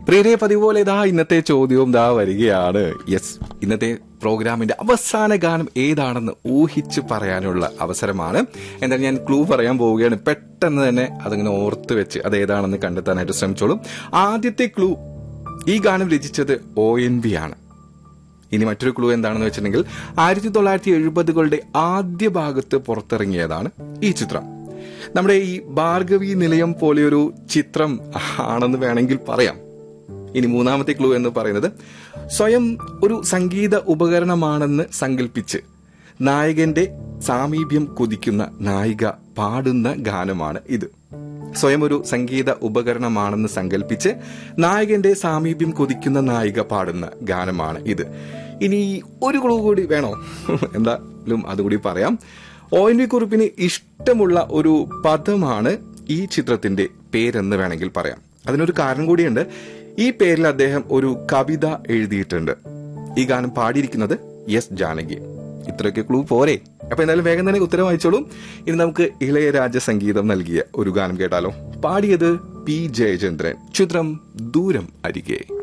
പ്രിയരെ പതിവ് പോലെ ഇതാ ഇന്നത്തെ ചോദ്യവും ദാ വരികയാണ് യെസ് ഇന്നത്തെ പ്രോഗ്രാമിന്റെ അവസാന ഗാനം ഏതാണെന്ന് ഊഹിച്ച് പറയാനുള്ള അവസരമാണ് എന്തായാലും ഞാൻ ക്ലൂ പറയാൻ പോവുകയാണ് പെട്ടെന്ന് തന്നെ അതിങ്ങനെ ഓർത്ത് വെച്ച് അത് ഏതാണെന്ന് കണ്ടെത്താനായിട്ട് ശ്രമിച്ചോളും ആദ്യത്തെ ക്ലൂ ഈ ഗാനം രചിച്ചത് ഒ എൻ വി ആണ് ഇനി മറ്റൊരു ക്ലൂ എന്താണെന്ന് വെച്ചിട്ടുണ്ടെങ്കിൽ ആയിരത്തി തൊള്ളായിരത്തി എഴുപതുകളുടെ ആദ്യ ഭാഗത്ത് പുറത്തിറങ്ങിയതാണ് ഈ ചിത്രം നമ്മുടെ ഈ ഭാർഗവി നിലയം പോലെയൊരു ചിത്രം ആണെന്ന് വേണമെങ്കിൽ പറയാം ഇനി മൂന്നാമത്തെ ക്ലൂ എന്ന് പറയുന്നത് സ്വയം ഒരു സംഗീത ഉപകരണമാണെന്ന് സങ്കല്പിച്ച് നായകന്റെ സാമീപ്യം കൊതിക്കുന്ന നായിക പാടുന്ന ഗാനമാണ് ഇത് സ്വയം ഒരു സംഗീത ഉപകരണമാണെന്ന് സങ്കല്പിച്ച് നായകന്റെ സാമീപ്യം കൊതിക്കുന്ന നായിക പാടുന്ന ഗാനമാണ് ഇത് ഇനി ഒരു ക്ലൂ കൂടി വേണോ എന്തായാലും അതുകൂടി പറയാം ഒ എൻ വി കുറിപ്പിന് ഇഷ്ടമുള്ള ഒരു പദമാണ് ഈ ചിത്രത്തിന്റെ പേരെന്ന് വേണമെങ്കിൽ പറയാം അതിനൊരു കാരണം കൂടിയുണ്ട് ഈ പേരിൽ അദ്ദേഹം ഒരു കവിത എഴുതിയിട്ടുണ്ട് ഈ ഗാനം പാടിയിരിക്കുന്നത് എസ് ജാനകി ഇത്രയൊക്കെ ക്ലൂ പോരെ അപ്പൊ എന്തായാലും വേഗം തന്നെ ഉത്തരം വായിച്ചോളൂ ഇനി നമുക്ക് ഇളയരാജ സംഗീതം നൽകിയ ഒരു ഗാനം കേട്ടാലോ പാടിയത് പി ജയചന്ദ്രൻ ചിത്രം ദൂരം അരികെ